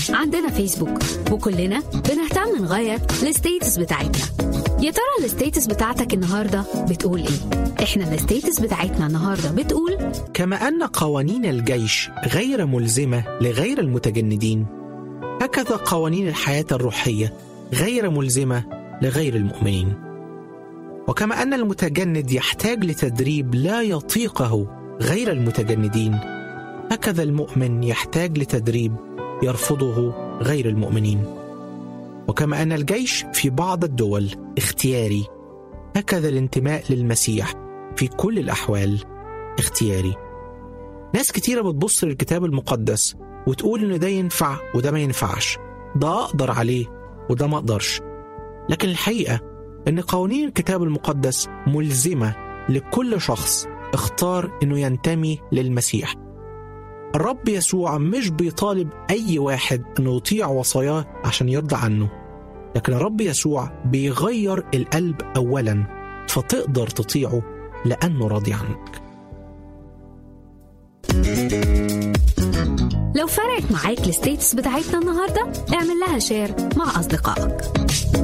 عندنا فيسبوك وكلنا بنهتم نغير الستيتس بتاعتنا يا ترى الستيتس بتاعتك النهارده بتقول ايه احنا الستيتس بتاعتنا النهارده بتقول كما أن قوانين الجيش غير ملزمة لغير المتجندين هكذا قوانين الحياة الروحية غير ملزمة لغير المؤمنين وكما أن المتجند يحتاج لتدريب لا يطيقه غير المتجندين هكذا المؤمن يحتاج لتدريب يرفضه غير المؤمنين وكما أن الجيش في بعض الدول اختياري هكذا الانتماء للمسيح في كل الأحوال اختياري ناس كتيرة بتبص للكتاب المقدس وتقول إن ده ينفع وده ما ينفعش ده أقدر عليه وده ما أقدرش لكن الحقيقة إن قوانين الكتاب المقدس ملزمة لكل شخص اختار إنه ينتمي للمسيح الرب يسوع مش بيطالب أي واحد إنه يطيع وصاياه عشان يرضى عنه لكن الرب يسوع بيغير القلب أولا فتقدر تطيعه لأنه راضي عنك لو فرقت معاك الستيتس بتاعتنا النهارده اعمل لها شير مع اصدقائك